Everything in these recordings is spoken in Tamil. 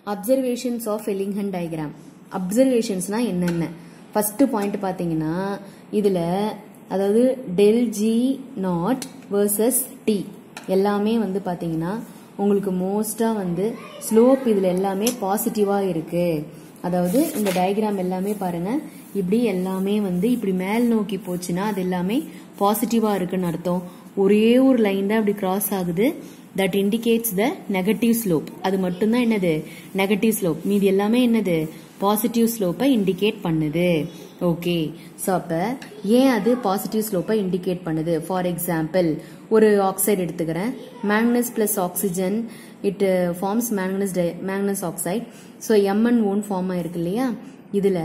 அப்சர்வேஷன்ஸ் ஆஃப் எலிங்ஹன் டயக்ராம் அப்சர்வேஷன்ஸ்னா என்னென்ன ஃபர்ஸ்ட் பாயிண்ட் பார்த்தீங்கன்னா இதில் அதாவது del G naught versus T எல்லாமே வந்து பார்த்தீங்கன்னா உங்களுக்கு மோஸ்ட்டாக வந்து ஸ்லோப் இதில் எல்லாமே பாசிட்டிவாக இருக்குது அதாவது இந்த டயக்ராம் எல்லாமே பாருங்க இப்படி எல்லாமே வந்து இப்படி மேல் நோக்கி போச்சுன்னா அது எல்லாமே பாசிட்டிவாக இருக்குன்னு அர்த்தம் ஒரே ஒரு லைன் தான் இப்படி கிராஸ் ஆகுது that indicates the negative slope அது மட்டும்தான் என்னது நெகட்டிவ் ஸ்லோப் மீதி எல்லாமே என்னது பாசிட்டிவ் ஸ்லோப்பை இண்டிகேட் பண்ணுது ஓகே ஸோ அப்போ ஏன் அது பாசிட்டிவ் ஸ்லோப்பை இண்டிகேட் பண்ணுது ஃபார் எக்ஸாம்பிள் ஒரு ஆக்சைடு எடுத்துக்கிறேன் magnesium plus oxygen it forms magnesium di magnesium oxide so MN one form ஆயிருக்கு இல்லையா இதில்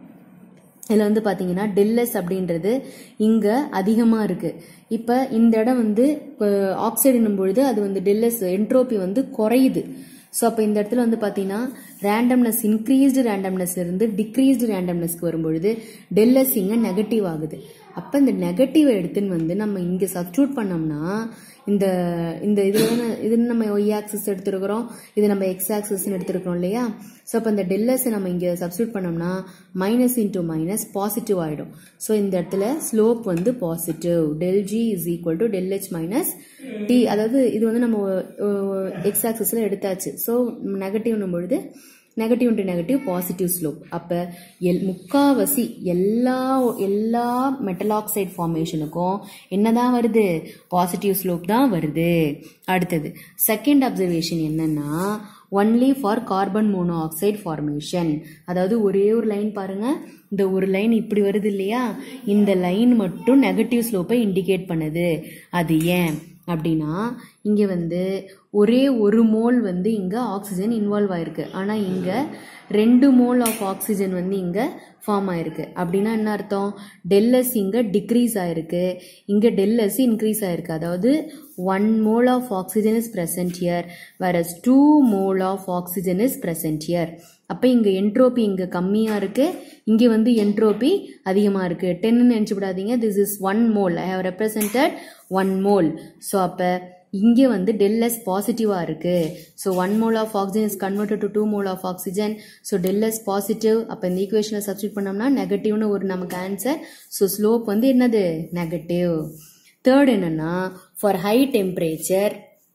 இதில் வந்து பார்த்தீங்கன்னா டெல்லஸ் அப்படின்றது இங்கே அதிகமாக இருக்குது இப்போ இந்த இடம் வந்து ஆக்சைடுன்னும் பொழுது அது வந்து டெல்லஸ் என்ட்ரோபி வந்து குறையுது ஸோ அப்போ இந்த இடத்துல வந்து பார்த்தீங்கன்னா ரேண்டம்னஸ் இன்க்ரீஸ்டு ரேண்டம்னஸ் இருந்து டிக்ரீஸ்டு ரேண்டம்னஸ்க்கு வரும்பொழுது டெல்லஸ் இங்கே நெகட்டிவ் ஆகுது அப்போ இந்த நெகட்டிவ் எடுத்துன்னு வந்து நம்ம இங்கே சப்ஸ்டியூட் பண்ணோம்னா இந்த இந்த இது இது நம்ம ஒய் ஆக்சஸ் எடுத்துருக்கிறோம் இது நம்ம எக்ஸ் ஆக்சஸ்ன்னு எடுத்துருக்கிறோம் இல்லையா ஸோ அப்போ இந்த டெல்லஸை நம்ம இங்கே சப்ஸ்டியூட் பண்ணோம்னா மைனஸ் இன்டூ மைனஸ் பாசிட்டிவ் ஆகிடும் ஸோ இந்த இடத்துல ஸ்லோப் வந்து positive del G is equal to del H minus T அதாவது இது வந்து நம்ம எக்ஸ் ஆக்சஸில் எடுத்தாச்சு ஸோ நெகட்டிவ்னும் பொழுது negative to negative positive slope அப்போ எல் முக்காவசி எல்லா எல்லா மெட்டல் ஆக்சைடு ஃபார்மேஷனுக்கும் என்னதான் வருது பாசிட்டிவ் ஸ்லோப் தான் வருது அடுத்தது செகண்ட் அப்சர்வேஷன் என்னன்னா only for carbon monoxide formation அதாவது ஒரே ஒரு லைன் பாருங்க இந்த ஒரு லைன் இப்படி வருது இல்லையா இந்த லைன் மட்டும் நெகட்டிவ் ஸ்லோப்பை இண்டிகேட் பண்ணுது அது ஏன் அப்படின்னா இங்கே வந்து ஒரே ஒரு மோல் வந்து இங்கே ஆக்சிஜன் இன்வால்வ் ஆயிருக்கு ஆனால் இங்கே ரெண்டு மோல் ஆஃப் ஆக்சிஜன் வந்து இங்கே ஃபார்ம் ஆயிருக்கு அப்படின்னா என்ன அர்த்தம் டெல்லஸ் இங்கே டிக்ரீஸ் ஆயிருக்கு இங்கே டெல்லஸ் இன்க்ரீஸ் ஆயிருக்கு அதாவது one mole of oxygen is present here whereas two mole of oxygen is present here அப்போ இங்கே என்ட்ரோபி இங்கே கம்மியாக இருக்கு இங்கே வந்து என்ட்ரோபி அதிகமாக இருக்கு டென்னு நினச்சி விடாதீங்க this is one mole I have represented one mole so அப்போ இங்கே வந்து டெல்லஸ் பாசிட்டிவாக இருக்கு so one mole of oxygen is converted to two mole of oxygen so del S positive அப்போ இந்த ஈக்குவேஷனில் சப்ஸ்டியூட் பண்ணோம்னா நெகட்டிவ்னு ஒரு நமக்கு ஆன்சர் ஸோ ஸ்லோப் வந்து என்னது நெகட்டிவ் தேர்ட் என்னன்னா ஃபார் ஹை டெம்பரேச்சர்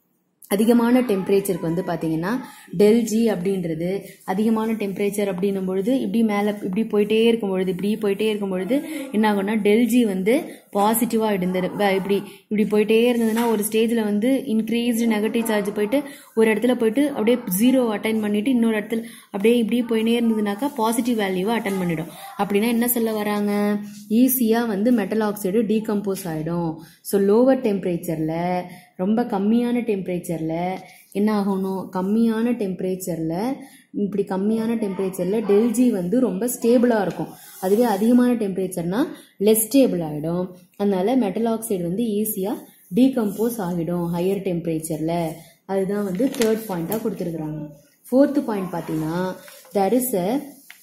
அதிகமான டெம்பரேச்சருக்கு வந்து பார்த்தீங்கன்னா டெல் ஜி அப்படின்றது அதிகமான டெம்பரேச்சர் அப்படின்னும் பொழுது இப்படி மேலே இப்படி போயிட்டே இருக்கும் பொழுது இப்படி போயிட்டே இருக்கும் பொழுது என்ன ஆகும்னா டெல் ஜி வந்து பாசிட்டிவாக இருந்தது வ- இப்படி இப்படி போயிட்டே இருந்ததுன்னா ஒரு ஸ்டேஜில் வந்து இன்க்ரீஸ்டு நெகட்டிவ் சார்ஜ் போயிட்டு ஒரு இடத்துல போயிட்டு அப்படியே ஜீரோ அட்டைன் பண்ணிட்டு இன்னொரு இடத்துல அப்படியே இப்படி போயினே இருந்ததுனாக்கா பாசிட்டிவ் வேல்யூவை அட்டன் பண்ணிடும் அப்படின்னா என்ன சொல்ல வராங்க ஈஸியாக வந்து மெட்டல் ஆக்சைடு டீகம்போஸ் ஆகிடும் ஸோ லோவர் டெம்பரேச்சரில் ரொம்ப கம்மியான டெம்பரேச்சரில் என்ன ஆகணும் கம்மியான டெம்பரேச்சரில் இப்படி கம்மியான டெம்பரேச்சரில் டெல்ஜி வந்து ரொம்ப ஸ்டேபிளாக இருக்கும் அதுவே அதிகமான டெம்பரேச்சர்னா லெஸ் ஸ்டேபிள் ஆகிடும் அதனால மெட்டல் ஆக்சைடு வந்து ஈஸியாக டீகம்போஸ் ஆகிடும் ஹையர் டெம்பரேச்சரில் அதுதான் வந்து தேர்ட் பாயிண்ட்டாக கொடுத்துருக்குறாங்க ஃபோர்த்து பாயிண்ட் பார்த்தீங்கன்னா that is a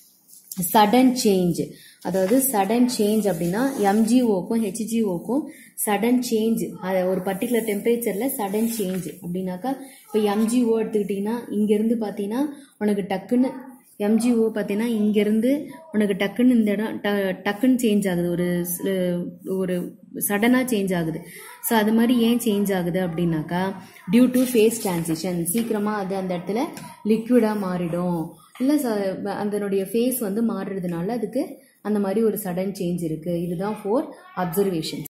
sudden change அதாவது சடன் சேஞ்ச் அப்படின்னா எம்ஜிஓக்கும் ஹெச்ஜிஓக்கும் சடன் சேஞ்ச் ஒரு பர்டிகுலர் டெம்பரேச்சரில் சடன் சேஞ்ச் அப்படின்னாக்கா இப்போ எம்ஜிஓ எடுத்துக்கிட்டிங்கன்னா இங்கேருந்து பார்த்தீங்கன்னா உனக்கு டக்குன்னு எம்ஜிஓ பார்த்தீங்கன்னா இங்கேருந்து உனக்கு டக்குன்னு இந்த இடம் ட- டக்குன்னு சேஞ்ச் ஆகுது ஒரு ஸ்- ஒரு சடனாக சேஞ்ச் ஆகுது ஸோ அது மாதிரி ஏன் சேஞ்ச் ஆகுது அப்படின்னாக்கா டியூ டு ஃபேஸ் டிரான்சிஷன் சீக்கிரமாக அது அந்த இடத்துல லிக்விடாக மாறிடும் இல்லை அதனுடைய ஃபேஸ் வந்து மாறுறதுனால அதுக்கு அந்த மாதிரி ஒரு சடன் சேஞ்ச் இருக்குது இதுதான் ஃபோர் அப்சர்வேஷன்